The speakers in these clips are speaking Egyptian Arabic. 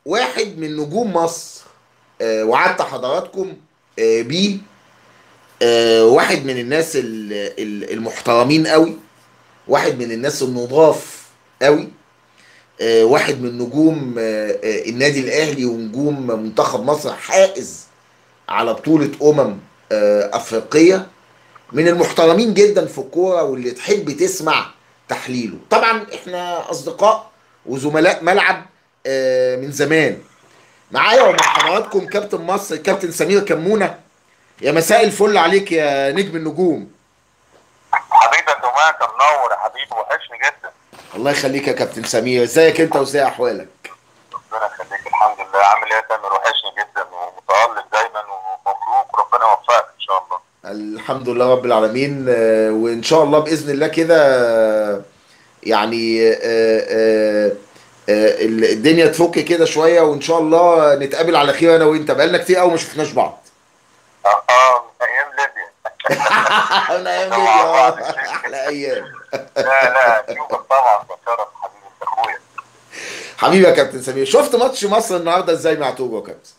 واحد من نجوم مصر آه، وعدت حضراتكم آه، بيه آه، واحد من الناس ال- ال- المحترمين قوي واحد من الناس النضاف قوي آه، واحد من نجوم آه، آه، النادي الاهلي ونجوم منتخب مصر حائز على بطولة امم آه، افريقية من المحترمين جدا في الكورة واللي تحب تسمع تحليله طبعا احنا اصدقاء وزملاء ملعب آه، من زمان معايا ومع حضراتكم كابتن مصر كابتن سمير كمونة يا مساء الفل عليك يا نجم النجوم حبيبي انت معاك منور يا حبيبي وحشني جدا الله يخليك يا كابتن سمير ازيك انت وازاي احوالك ربنا يخليك الحمد لله عامل ايه يا تامر وحشني جدا ومتالق دايما ومبروك وربنا يوفقك ان شاء الله الحمد لله رب العالمين آه، وان شاء الله باذن الله كده آه، يعني آه، آه، آه، الدنيا تفك كده شويه وان شاء الله نتقابل على خير انا وانت بقالنا كتير قوي ما شفناش بعض اه اه من ايام ليبيا انا ايام ليبيا اه احلى ايام لا لا اشوفك طبعا ده شرف حبيبي انت اخويا حبيبي يا كابتن سمير شفت ماتش مصر النهارده ازاي مع توجو يا كابتن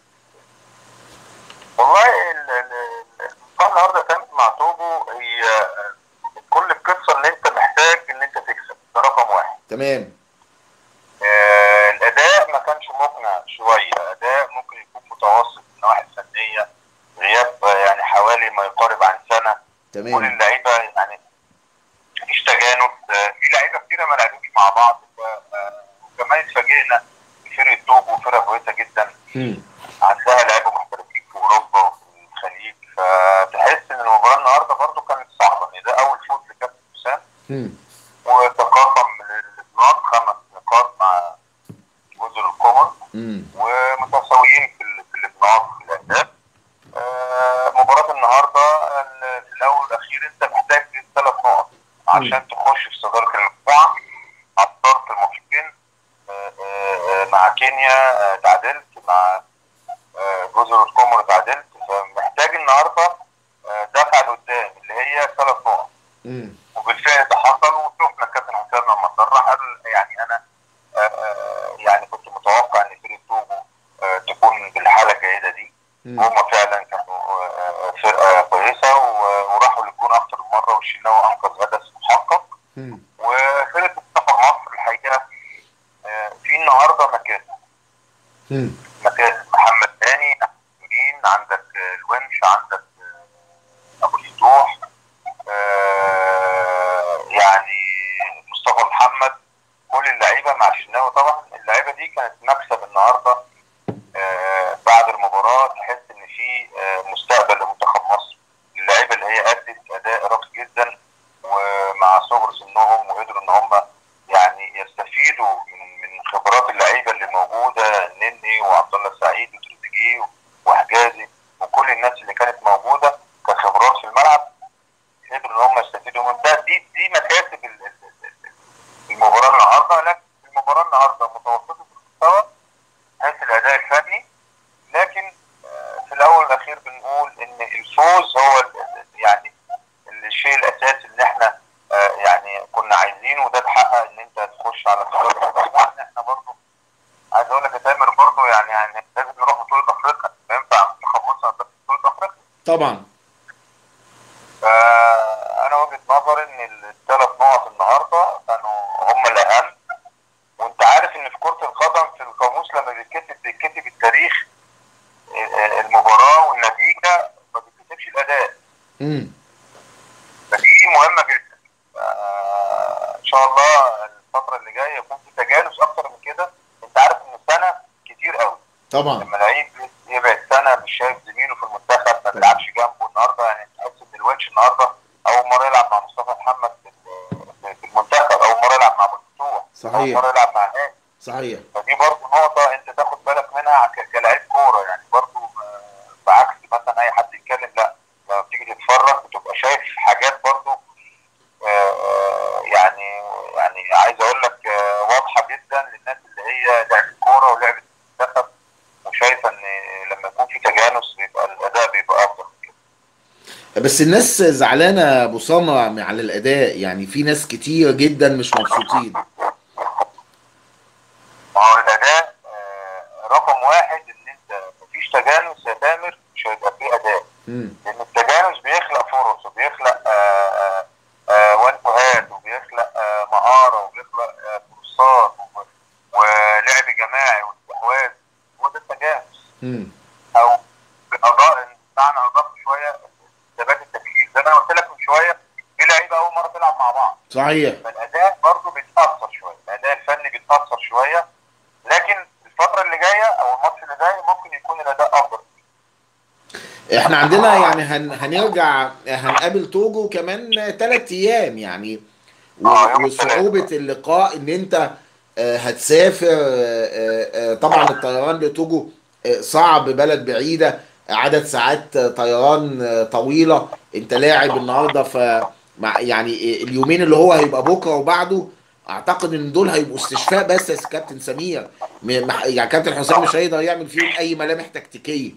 والله ال- ال- المباراه النهارده كانت مع توجو هي كل القصه ان انت محتاج ان انت تكسب ده رقم واحد تمام آه، الاداء ما كانش مقنع شويه اداء ممكن يكون متوسط من النواحي الفنيه غياب آه، يعني حوالي ما يقارب عن سنه كل تمام اللعيبه يعني مفيش تجانب آه، في لعيبه كتيره ما لعبوش مع بعض ف- آه، وكمان اتفاجئنا بفرقه توجو فرقه كويسه جدا مم. عندها لعيبه محترفين في اوروبا وفي الخليج فتحس ان المباراه النهارده برضو كانت صعبه يعني ده اول فوز لكابتن حسام مم. وتقاسم من النقاط خمس نقاط مع جزر القمر مم. ومتساويين في ال- في النقاط في الاهداف آه، مباراه النهارده ال- في الاول والاخير انت محتاج ثلاث نقط عشان تخش في صداره المجموعه عطرت الماتشين آه، آه، آه، مع كينيا آه، تعادلت مع آه، جزر القمر تعادلت فمحتاج النهارده آه، دفعه لقدام اللي هي ثلاث نقط مم. وبالفعل ده حصل وشفنا كابتن حسام لما صرح قال يعني انا آه، آه، يعني كنت متوقع ان فرقه توجو آه، تكون بالحاله الجيده دي مم. هم فعلا كانوا آه، فرقه كويسه و- وراحوا للجون اكتر من مره والشناوي انقذ هدف محقق مم. وفرقه منتخب مصر الحقيقه آه، في النهارده مكاسب مم. مكاسب محمد هاني مين عندك آه، الونش عندك آه، ابو الفتوح آه، يعني مصطفى محمد كل اللعيبه مع الشناوي طبعا اللعيبه دي كانت مكسب النهارده آه، بعد المباراه تحس ان في آه، مستقبل لمنتخب مصر اللعيبه اللي هي ادت اداء راقي جدا ومع صغر سنهم وقدروا ان هم يعني يستفيدوا من من خبرات اللعيبه اللي موجوده النني وعبد الله السعيد وتريزيجيه وحجازي وكل الناس اللي كانت موجوده كخبرات في الملعب قدروا ان هم يستفيدوا من ده دي دي مكاسب ال- ال- ال- المباراه النهارده لكن المباراه النهارده متوسطه المستوى حيث الاداء الفني لكن آه، في الاول والاخير بنقول ان الفوز هو ال- ال- يعني الشيء الاساسي اللي احنا آه، يعني كنا عايزينه وده اتحقق ان انت تخش على صداره المجموعه ان احنا برضه عايز اقول لك يا تامر برضه يعني يعني لازم نروح بطوله افريقيا ما ينفع منتخب مصر بس بطوله افريقيا طبعا فانا وجهه نظري ان الثلاث نقط النهارده كانوا هم الاهم وانت عارف ان في كره القدم في القاموس لما بيتكتب بيتكتب التاريخ آه، المباراه والنتيجه ما بيتكتبش الاداء مم. فدي مهمه جدا آه، ان شاء الله الفتره اللي جايه يكون في تجانس اكتر من كده انت عارف ان السنه كتير قوي طبعا لما لعيب يبعد سنه مش شايف زميله في المنتخب ما بيلعبش جنبه النهارده يعني تحس ان الونش النهارده اول مره يلعب مع مصطفى محمد في ال- في المنتخب اول مره يلعب مع ابو الفتوح صحيح. اول مره يلعب مع هاني صحيح فدي برضه نقطه انت تاخد بالك منها ك- كلاعب كوره يعني برضه آه، بعكس مثلا اي حد يتكلم لا لما بتيجي تتفرج بتبقى شايف حاجات برضه آه، آه، يعني يعني عايز اقول لك آه، واضحه جدا للناس اللي هي لعبت كوره ولعبت منتخب وشايفه ان لما يكون في تجانس بيبقى الاداء بيبقى افضل من كده. بس الناس زعلانه يا ابو سامة على الاداء يعني في ناس كتير جدا مش مبسوطين ما هو الاداء آه، رقم واحد ان انت مفيش تجانس يا تامر مش هيبقى فيه اداء مم. لان التجانس بيخلق فرص وبيخلق آه، آه، آه، وانتوهات وبيخلق آه، مهاره وبيخلق آه، كورسات و- ولعب جماعي واستحواذ هو ده التجانس مم. او بأداء معنى ادق شويه ثبات التفكير زي ما انا قلت لك من شويه في لعيبه اول مره تلعب مع بعض صحيح فالاداء برضه بيتاثر شويه الاداء الفني بيتاثر شويه لكن الفتره اللي جايه او الماتش اللي جاي ممكن يكون الاداء افضل احنا عندنا يعني هن هنرجع هنقابل توجو كمان ثلاث ايام يعني و- آه، يوم وصعوبة الثلاث. اللقاء ان انت آه، هتسافر آه، آه، طبعا الطيران لتوجو آه، صعب بلد بعيدة عدد ساعات آه، طيران آه، طويلة انت لاعب النهارده ف مع يعني آه، اليومين اللي هو هيبقى بكره وبعده اعتقد ان دول هيبقوا استشفاء بس يا كابتن سمير م- مح- يعني كابتن حسام مش هيقدر يعمل فيهم اي ملامح تكتيكيه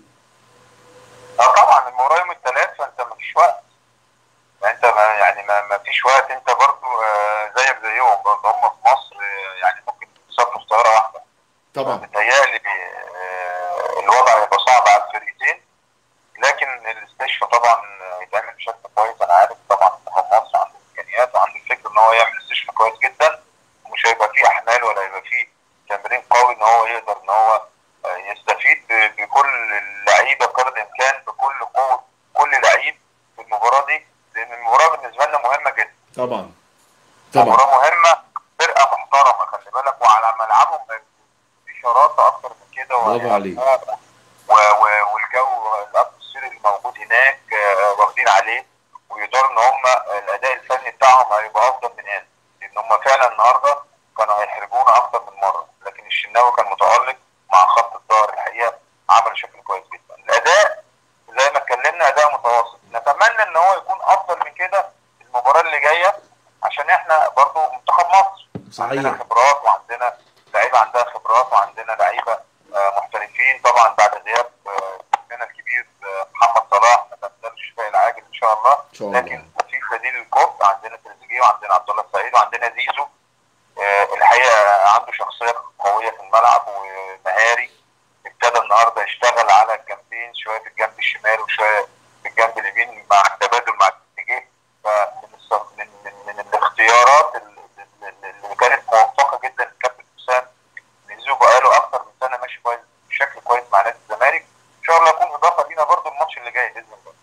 اه طبعا المباراه يوم الثلاث فانت ما فيش وقت انت ما يعني ما, ما فيش وقت انت برضو آه، زيك زيهم برضو هم في مصر آه، يعني ممكن يسافروا في طياره واحده طبعا متهيألي آه، الوضع هيبقى صعب على الفريقين لكن الاستشفاء طبعا هيتعمل بشكل كويس انا عارف طبعا منتخب مصر عنده امكانيات وعنده الفكر ان هو يعمل استشفاء كويس جدا ومش هيبقى فيه احمال ولا هيبقى فيه تمرين قوي ان هو يقدر ان هو آه، يستفيد ب- بكل اللعيبه قدر الامكان بكل قوه كل لعيب في المباراه دي لان المباراه بالنسبه لنا مهمه جدا طبعا طبعا مباراه مهمه فرقه محترمه خلي بالك وعلى ملعبهم في شراسه اكتر من كده برافو عليك. و- و- والجو الاتموسفير اللي موجود هناك آه، واخدين عليه ويقدروا ان هم الاداء الفني بتاعهم هيبقى افضل من هنا لان هم فعلا النهارده كانوا هيحرجونا اكتر من مره لكن الشناوي كان متالق مع خط الظهر الحقيقه عمل شكل كويس جدا الاداء زي ما اتكلمنا اداء متوسط نتمنى ان هو يكون افضل من كده المباراه اللي جايه عشان احنا برضو منتخب مصر عندنا صحيح خبرات وعندنا لعيبه عندها خبرات وعندنا لعيبه آه، محترفين طبعا بعد غياب آه، نجمنا الكبير آه، محمد صلاح نتمنى الشفاء العاجل ان شاء الله ان شاء الله لكن في بديل الكوب عندنا تريزيجيه وعندنا عبد الله السعيد وعندنا زيزو آه، الحقيقه عنده شخصيه قويه في الملعب ومهاري ابتدى النهارده يشتغل على الجنبين شويه في الجنب الشمال وشويه في الجنب اليمين مع التبادل مع تريزيجيه فمن الص- من من من الاختيارات اللي اللي كانت موفقه جدا الكابتن حسام ان زيزو بقاله اكتر من سنه ماشي كويس بشكل كويس مع نادي الزمالك ان شاء الله يكون اضافه لينا برضو الماتش اللي جاي باذن الله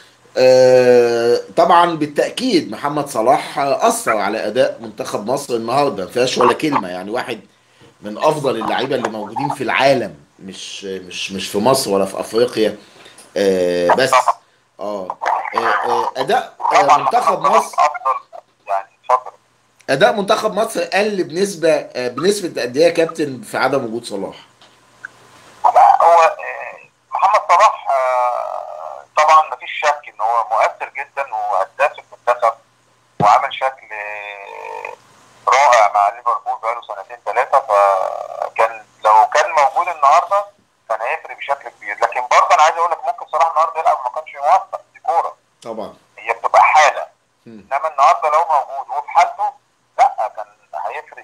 آه، طبعا بالتاكيد محمد صلاح آه، اثر على اداء منتخب مصر النهارده ما فيهاش ولا كلمه يعني واحد من افضل اللعيبه اللي موجودين في العالم مش مش مش في مصر ولا في افريقيا آه، بس اه آه، آه، اداء آه، طبعا منتخب محمد مصر صلاح افضل يعني فتره اداء منتخب مصر قل بنسبه آه، بنسبه قد ايه يا كابتن في عدم وجود صلاح هو آه، محمد صلاح آه، طبعا مفيش شك ان هو مؤثر جدا وهداف المنتخب وعمل شكل آه، رائع مع ليفربول بقاله سنتين ثلاثه فكان لو كان موجود النهارده كان هيفرق بشكل كبير لكن برضه انا عايز اقول لك ممكن صلاح النهارده يلعب ما كانش موفق دي كوره طبعا هي بتبقى حاله مم. انما النهارده لو موجود وفي حالته لا كان هيفرق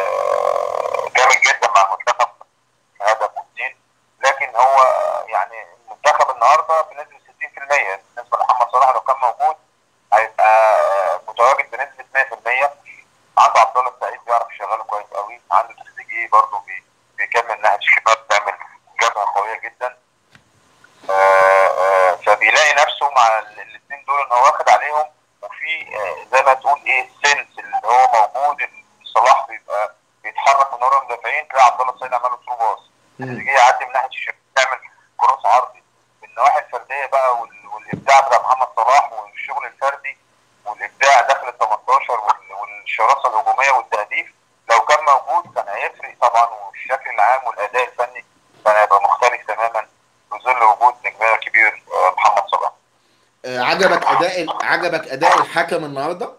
آه، جامد جدا مع المنتخب في هدف واثنين لكن هو يعني المنتخب النهارده بنسبه 60% بالنسبه لمحمد صلاح لو كان موجود هيبقى متواجد بنسبه 100% عنده عبد الله السعيد بيعرف يشغله كويس قوي عنده تريزيجيه برضه بي- بيكمل ناحيه الشمال بيعمل جبهه قويه جدا آه، آه، فبيلاقي نفسه مع الاثنين دول ان هو واخد عليهم وفي آه، زي ما تقول ايه السنس اللي هو موجود ان صلاح بيبقى بيتحرك من ورا المدافعين تلاقي عبد الله السعيد عمل له ثرو باص مم. تريزيجيه يعدي من ناحيه الشمال يعمل كروس عرضي النواحي الفرديه بقى وال- والابداع بتاع محمد صلاح والشغل الفردي والابداع داخل ال 18 وال- والشراسه الهجوميه والتهديف لو كان موجود كان هيفرق طبعا والشكل العام والاداء الفني كان هيبقى مختلف تماما في ظل وجود نجمنا الكبير آه، محمد صلاح. آه، عجبك اداء ال- عجبك اداء الحكم النهارده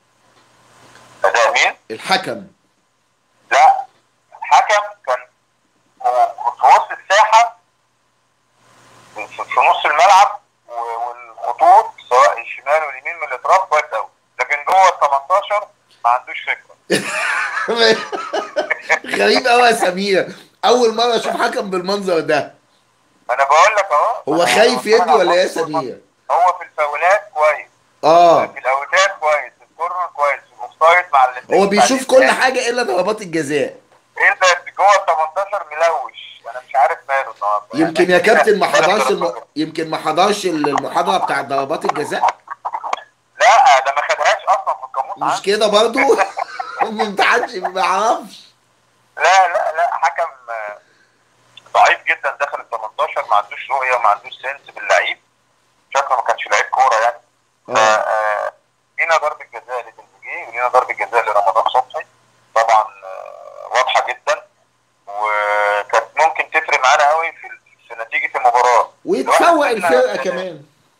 اداء مين؟ الحكم لا الحكم كان هو في وسط الساحه في في نص الملعب و- والخطوط سواء الشمال واليمين من الاطراف كويس قوي لكن جوه ال 18 ما عندوش فكره غريب قوي يا سمير اول مره اشوف حكم بالمنظر ده انا بقول لك اهو هو أنا خايف بتفرج يدي على ولا ايه يا الماتش والله. سمير هو في الفاولات كويس اه في الاوتات كويس في الكورنر كويس في الاوفسايد مع الاثنين هو بيشوف كل حاجه الا ضربات الجزاء ايه ده جوه ال 18 ملوش انا مش عارف ماله النهارده يمكن يا كابتن ما حضرش الم... يمكن ما حضرش المحاضره بتاعت ضربات الجزاء لا ده ما خدهاش اصلا في القاموس مش عندي. كده برضو ما امتحنش ما يعرفش لا لا لا حكم آه، ضعيف جدا داخل ال 18 ما عندوش رؤيه وما عندوش سنس باللعيب شكله ما كانش لعيب كوره يعني اه آه، لينا ضربة جزاء لتريزيجيه ولينا ضربة جزاء لرمضان صبحي طبعا آه، واضحة جدا وكانت ممكن تفرق معانا قوي في في نتيجة المباراة ويتفوق الفرقه كمان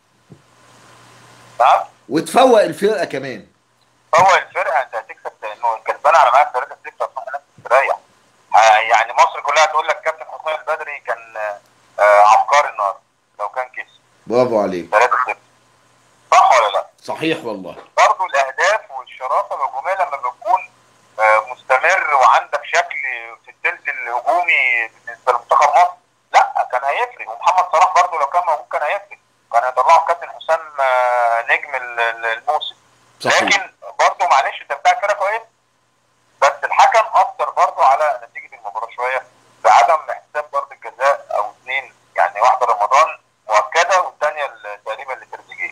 نعم وتفوق الفرقه كمان هو الفرقة انت هتكسب لانه كسبان على معاك 3 6 صح الناس تستريح آه، يعني مصر كلها تقول لك كابتن حسام البدري كان آه، آه، عبقري النهارده لو كان كسب برافو عليك 3 6 صح ولا لا؟ صحيح والله برضه الاهداف والشراسه الهجوميه لما بتكون آه، مستمر وعندك شكل في الثلث الهجومي بالنسبه لمنتخب مصر لا كان هيفرق ومحمد صلاح برضه لو كان موجود كان هيفرق كان هيطلعه كابتن حسام آه، نجم ال- ال- الموسم صحيح لكن برضه معلش انت بتاع فرقه كويس بس الحكم اثر برضه على نتيجه المباراه شويه بعدم احتساب ضربه جزاء او اثنين يعني واحده رمضان مؤكده والثانيه تقريبا لتريزيجيه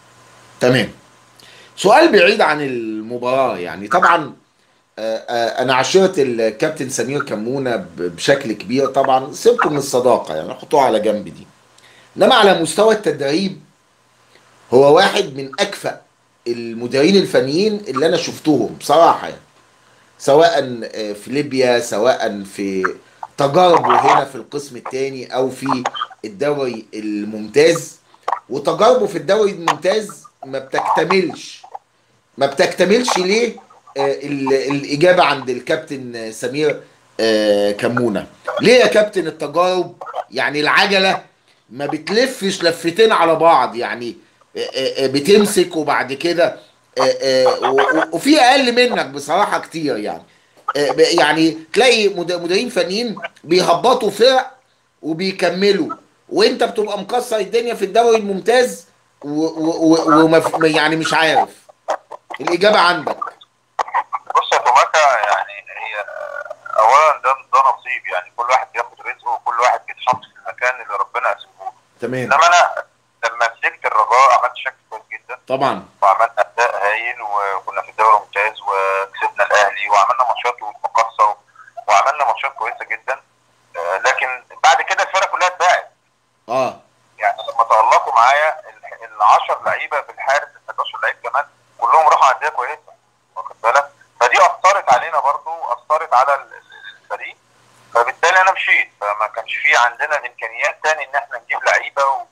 تمام سؤال بعيد عن المباراة يعني طبعا آه، آه، أنا عشرت الكابتن سمير كمونة ب- بشكل كبير طبعا سيبكم من الصداقة يعني حطوها على جنب دي إنما على مستوى التدريب هو واحد من أكفأ المديرين الفنيين اللي أنا شفتهم بصراحة يعني سواء آه، في ليبيا سواء في تجاربه هنا في القسم الثاني أو في الدوري الممتاز وتجاربه في الدوري الممتاز ما بتكتملش ما بتكتملش ليه آه ال- الإجابة عند الكابتن سمير آه كمونة ليه يا كابتن التجارب يعني العجلة ما بتلفش لفتين على بعض يعني آه، آه، آه، بتمسك وبعد كده آه، آه، و- و- وفي أقل منك بصراحة كتير يعني آه، ب- يعني تلاقي مد- مديرين فنيين بيهبطوا فرق وبيكملوا وانت بتبقى مكسر الدنيا في الدوري الممتاز و و و ومف... يعني مش عارف الإجابة عندك بص يا توماكا يعني هي آه، اولا ده ده نصيب يعني كل واحد بياخد رزقه وكل واحد بيتحط في المكان اللي ربنا قسمه له تمام انما انا لما مسكت الرجاء عملت شكل كويس جدا طبعا وعملنا اداء هايل وكنا في الدوري الممتاز وكسبنا الاهلي وعملنا ماتشات مقصه وعملنا ماتشات كويسه جدا آه، لكن بعد كده الفرقه كلها اتباعت اه يعني لما تألقوا معايا ال 10 لعيبه بالحارس ال 11 لعيب كمان كلهم راحوا انديه كويسه واخد بالك فدي اثرت علينا برضو اثرت على ال- ال- الفريق فبالتالي انا مشيت فما كانش في عندنا الامكانيات تاني ان احنا نجيب لعيبه و...